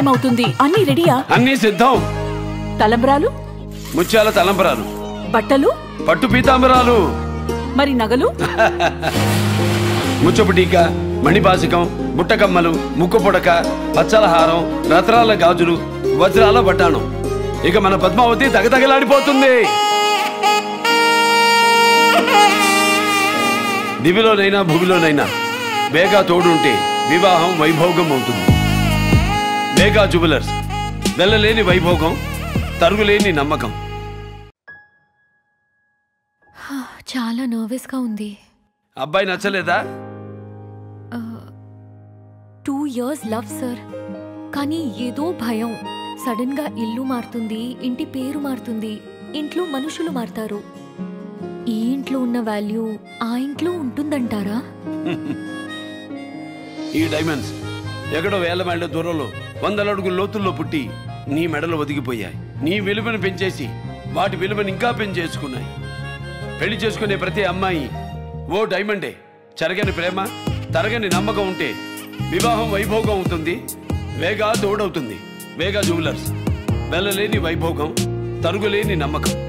time అవుతుంది అన్ని రెడీయా అన్నీ సిద్ధం తలంబ్రాలు ముత్యాల తలంబరాలు బట్టలు పట్టు పీతాంబరాలు మరి నగలు ముచ్చపు టీక మణిపాసికం బుట్టకమ్మలు ముక్కు పుడక పచ్చల హారం రత్నాల గాజులు వజ్రాల బట్టాణం ఇక మన పద్మావతి తగతగలాడిపోతుంది దివిలోనైనా భూమిలోనైనా బేగా తోడుంటే వివాహం వైభోగం అవుతుంది బేగా జువెలర్స్ వెళ్ళలేని వైభోగం తరుగులేని నమ్మకం చాలా నర్వస్గా ఉంది అబ్బాయి నచ్చలేదా టూ ఇయర్స్ లవ్ సార్ కానీ ఏదో భయం సడన్ గా ఇల్లు మారుతుంది ఇంటి పేరు మారుతుంది ఇంట్లో మనుషులు మారుతారు ఈ ఇంట్లో ఉన్న వాల్యూ ఆ ఇంట్లో ఉంటుందంటారా ఈ డైమండ్స్ ఎక్కడో వేల మైళ్ళ దూరంలో వందల అడుగుల లోతుల్లో పుట్టి నీ మెడలు ఒదిగిపోయాయి నీ విలువను పెంచేసి వాటి విలువను ఇంకా పెంచేసుకున్నాయి పెళ్లి చేసుకునే ప్రతి అమ్మాయి ఓ డైమండే చెరగని ప్రేమ తరగని నమ్మకం ఉంటే వివాహం వైభోగం అవుతుంది వేగా తోడవుతుంది వేగా జువెలర్స్ వెళ్ళలేని వైభోగం తరుగులేని నమ్మకం